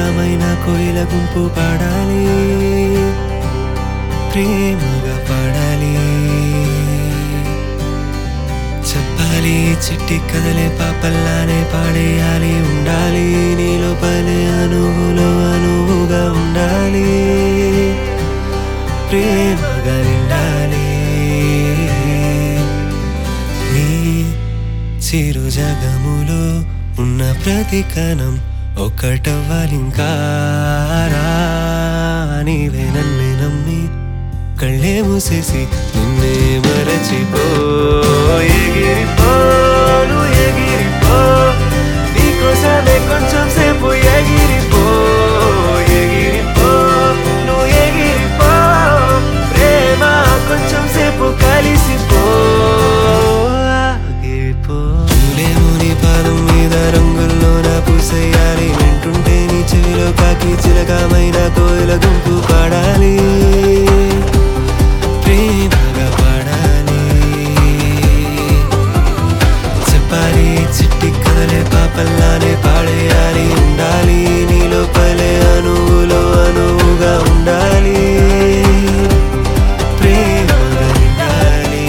చిలకమైన కోయిల గుంపు పాడాలి ప్రేమగా పాడాలి చెప్పాలి చిట్టి కదలే పాపల్లానే పాడేయాలి ఉండాలి నీ లోపలే అనువులో అనువుగా ఉండాలి ప్రేమగా నిండాలి నీ చిరు జగములో ఉన్న ప్రతి కణం ఒక్కటవ్వాలింకా రా. నీవే నన్నే నమ్మి కళ్ళే మూసేసి నిన్నే మరచిపో ఎగిరిపో నువ్వు ఎగిరిపో నీకోసమే కొంచెం సేపు ఎగిరిపో ఎగిరిపో నువ్వు ఎగిరిపో ప్రేమ కొంచెం సేపు కలిసిపో ఆగిపో నువ్వేమో నీ పాదం మీద రంగుల్లో నా పూసేయాలి వింటుంటే నీ చెవిలో కాకి చిలకమైన కోయిల గుంపు పాడాలి ప్రేమగా పాడాలి చెప్పాలి చిట్టి కదలే పాపల్లానే పాడేయాలి ఉండాలి నీ లోపలే అనువులో అనువుగా ఉండాలి ప్రేమగా నిండాలి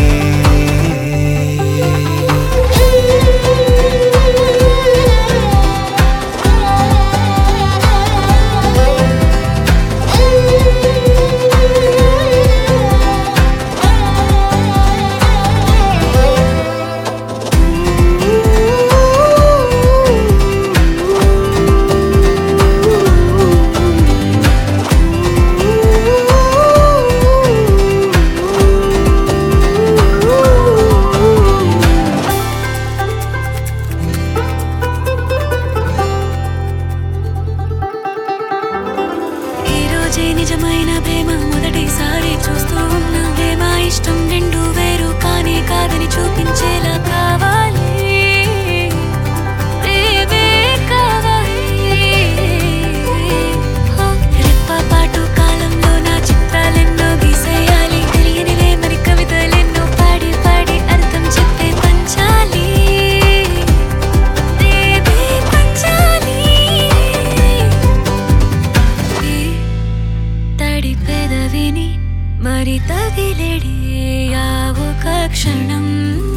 ఈ రోజే నిజమైన ప్రేమ మొదటిసారి చూస్తూ ఉన్నా ప్రేమ ఇష్టం రెండు వేరు కానీ కాదని చూపించేలా కావాలి ప్రేమే కావాలి హో, రెప్పపాటు కాలంలో నా చిత్రాలెన్నో గీసేయాలి తెలియనిలే మరి కవితలెన్నో పాడి పాడి అర్థం చెప్పే పంచాలి ప్రేమే పంచాలి ఈ తడి పెదవిని మరి తగిలేడి ఆ ఒక క్షణం